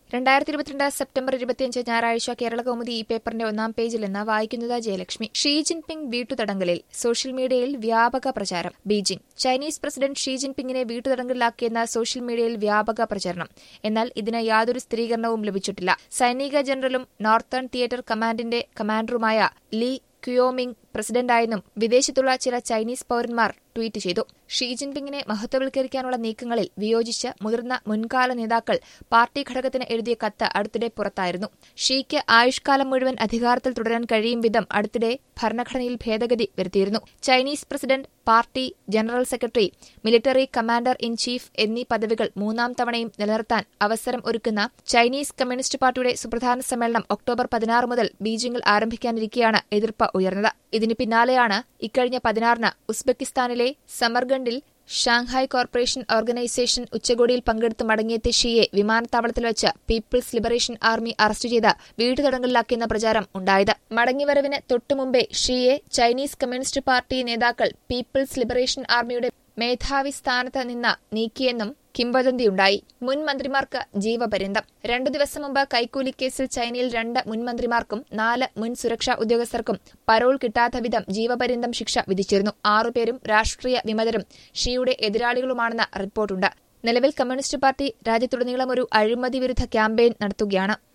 രണ്ടായിരത്തി ഇരുപത്തിരണ്ട് സെപ്റ്റംബർ ഇരുപത്തിയഞ്ച് ഞായറാഴ്ച കേരള കൗമുദി ഈ പേപ്പറിന്റെ ഒന്നാം പേജിൽ നിന്ന് വായിക്കുന്നത് ജയലക്ഷ്മി ഷീ ജിൻപിങ് വീട്ടുതടങ്കലിൽ സോഷ്യൽ മീഡിയയിൽ വ്യാപക പ്രചാരം ബീജിംഗ് ചൈനീസ് പ്രസിഡന്റ് ഷീ ജിൻപിങ്ങിനെ വീട്ടുതടങ്കലിലാക്കിയെന്ന സോഷ്യൽ മീഡിയയിൽ വ്യാപക പ്രചരണം എന്നാൽ ഇതിന് യാതൊരു സ്ഥിരീകരണവും ലഭിച്ചിട്ടില്ല സൈനിക ജനറലും നോർത്തേൺ തിയേറ്റർ കമാൻഡിന്റെ കമാൻഡറുമായ ലീ ക്യോമിംഗ് പ്രസിഡന്റായെന്നും വിദേശത്തുള്ള ചില ചൈനീസ് പൌരന്മാർ ട്വീറ്റ് ചെയ്തു ഷീ ജിൻപിങ്ങിനെ മഹത്വവൽക്കരിക്കാനുള്ള നീക്കങ്ങളിൽ വിയോജിച്ച് മുതിർന്ന മുൻകാല നേതാക്കൾ പാർട്ടി ഘടകത്തിന് എഴുതിയ കത്ത് അടുത്തിടെ പുറത്തായിരുന്നു ഷീക്ക് ആയുഷ്കാലം മുഴുവൻ അധികാരത്തിൽ തുടരാൻ കഴിയും വിധം അടുത്തിടെ ഭരണഘടനയിൽ ഭേദഗതി വരുത്തിയിരുന്നു Chinese president party general secretary military commander in chief എന്നീ പദവികൾ മൂന്നാം തവണയും നിലനിർത്താൻ അവസരം ഒരുക്കുന്ന ചൈനീസ് കമ്മ്യൂണിസ്റ്റ് പാർട്ടിയുടെ സുപ്രധാന സമ്മേളനം ഒക്ടോബർ പതിനാറ് മുതൽ ബീജിംഗിൽ ആരംഭിക്കാനിരിക്കെയാണ് എതിർപ്പ് ഉയർന്നത് ഇതിന് പിന്നാലെയാണ് ഇക്കഴിഞ്ഞ പതിനാറിന് ഉസ്ബെക്കിസ്ഥാനിലെ സമർഗണ്ടിൽ ഷാങ്ഹായ് കോർപ്പറേഷൻ ഓർഗനൈസേഷൻ ഉച്ചകോടിയിൽ പങ്കെടുത്ത് മടങ്ങിയെത്തിയ ഷിയെ വിമാനത്താവളത്തിൽ വെച്ച് പീപ്പിൾസ് ലിബറേഷൻ ആർമി അറസ്റ്റ് ചെയ്ത് വീട്ടുതടങ്കലിലാക്കിയെന്ന പ്രചാരം ഉണ്ടായത് മടങ്ങിവരവിന് തൊട്ടുമുമ്പേ ഷിയെ ചൈനീസ് കമ്മ്യൂണിസ്റ്റ് പാർട്ടി നേതാക്കൾ പീപ്പിൾസ് ലിബറേഷൻ ആർമിയുടെ മേധാവി സ്ഥാനത്ത് നിന്ന് നീക്കിയെന്നും കിംവദന്തിയുണ്ടായി മുൻ മന്ത്രിമാർക്ക് ജീവപര്യന്തം രണ്ടു ദിവസം മുമ്പ് കൈക്കൂലി കേസിൽ ചൈനയിൽ രണ്ട് മുൻ മന്ത്രിമാർക്കും നാല് മുൻ സുരക്ഷാ ഉദ്യോഗസ്ഥർക്കും പരോൾ കിട്ടാത്ത വിധം ജീവപര്യന്തം ശിക്ഷ വിധിച്ചിരുന്നു ആറുപേരും രാഷ്ട്രീയ വിമതരും ഷിയുടെ എതിരാളികളുമാണെന്ന് റിപ്പോർട്ടുണ്ട് നിലവിൽ കമ്മ്യൂണിസ്റ്റ് പാർട്ടി രാജ്യത്തുടനീളം ഒരു അഴിമതി വിരുദ്ധ ക്യാമ്പയിൻ നടത്തുകയാണ്